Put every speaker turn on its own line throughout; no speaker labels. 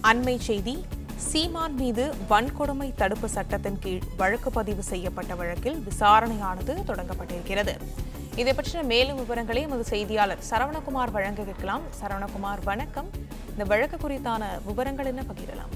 அண்மை செய்தி சீமான் மீது வன்கொடுமை தடுப்பு சட்டத்தின் கீழ் வழக்கு பதிவு செய்யப்பட்ட வழக்கில் விசாரணையானது தொடங்கப்பட்டிருக்கிறது இதை பற்றின மேலும் விவரங்களை எமது செய்தியாளர் சரவணகுமார் வழங்க கேட்கலாம் சரவணகுமார் வணக்கம் இந்த வழக்கு குறித்தான விவரங்கள் என்ன பகிரலாம்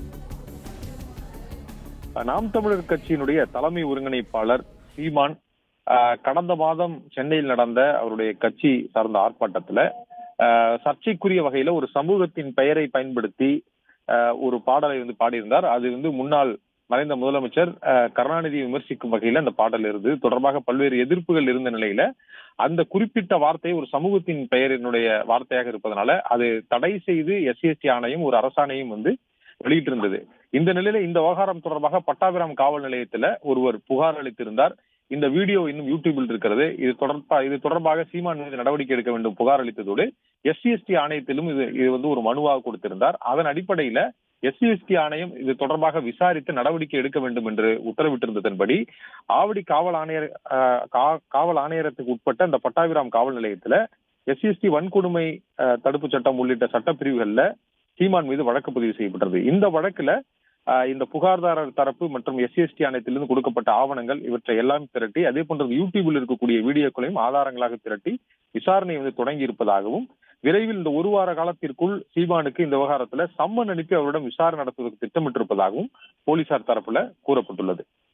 நாம் தமிழர் கட்சியினுடைய தலைமை ஒருங்கிணைப்பாளர் சீமான் ஆஹ், கடந்த மாதம் சென்னையில் நடந்த அவருடைய கட்சி சார்ந்த ஆர்ப்பாட்டத்துல ஆஹ், சர்ச்சைக்குரிய வகையில ஒரு சமூகத்தின் பெயரை பயன்படுத்தி ஆஹ், ஒரு பாடலை வந்து பாடியிருந்தார் அது வந்து முன்னாள் மறைந்த முதலமைச்சர் ஆஹ், கருணாநிதியை விமர்சிக்கும் வகையில அந்த பாடல் இருந்து தொடர்பாக பல்வேறு எதிர்ப்புகள் இருந்த நிலையில அந்த குறிப்பிட்ட வார்த்தை ஒரு சமூகத்தின் பெயரினுடைய வார்த்தையாக இருப்பதனால அது தடை செய்து எஸ்சிஎஸ்டி ஆணையம் ஒரு அரசாணையும் வந்து வெளியிட்டிருந்தது இந்த நிலையில இந்த விவகாரம் தொடர்பாக பட்டாபிராம் காவல் நிலையத்துல ஒருவர் புகார் அளித்திருந்தார் இந்த வீடியோ இன்னும் யூடியூபில் இருக்கிறது இது தொடர்பா இது தொடர்பாக சீமான் மீது நடவடிக்கை எடுக்க வேண்டும் புகார் அளித்ததோடு எஸ்சிஎஸ்டி ஆணையத்திலும் இது இது வந்து ஒரு மனுவாக கொடுத்திருந்தார் அதன் அடிப்படையில எஸ்சிஎஸ்டி ஆணையம் இது தொடர்பாக விசாரித்து நடவடிக்கை எடுக்க வேண்டும் என்று உத்தரவிட்டிருந்ததன்படி ஆவடி காவல் ஆணையர் ஆஹ், கா- காவல் ஆணையரத்துக்கு உட்பட்ட இந்த பட்டாபிராம் காவல் நிலையத்துல எஸ்சிஎஸ்டி வன்கொடுமை ஆஹ், தடுப்பு சட்டம் உள்ளிட்ட சட்டப்பிரிவுகள்ல சீமான் மீது வழக்கு பதிவு செய்யப்பட்டது இந்த வழக்குல ஆஹ், இந்த புகார்தாரர் தரப்பு மற்றும் எஸ்சிஎஸ்டி ஆணையத்திலிருந்து கொடுக்கப்பட்ட ஆவணங்கள் இவற்றை எல்லாம் திரட்டி அதே போன்ற யூடியூபில் இருக்கக்கூடிய வீடியோக்களையும் ஆதாரங்களாக திரட்டி விசாரணை வந்து தொடங்கி இருப்பதாகவும் விரைவில் இந்த ஒரு வார காலத்திற்குள் சீமானுக்கு இந்த விவகாரத்துல சம்மன் அனுப்பி அவரிடம் விசாரணை நடத்துவதற்கு திட்டமிட்டிருப்பதாகவும் போலீசார் தரப்புல கூறப்பட்டுள்ளது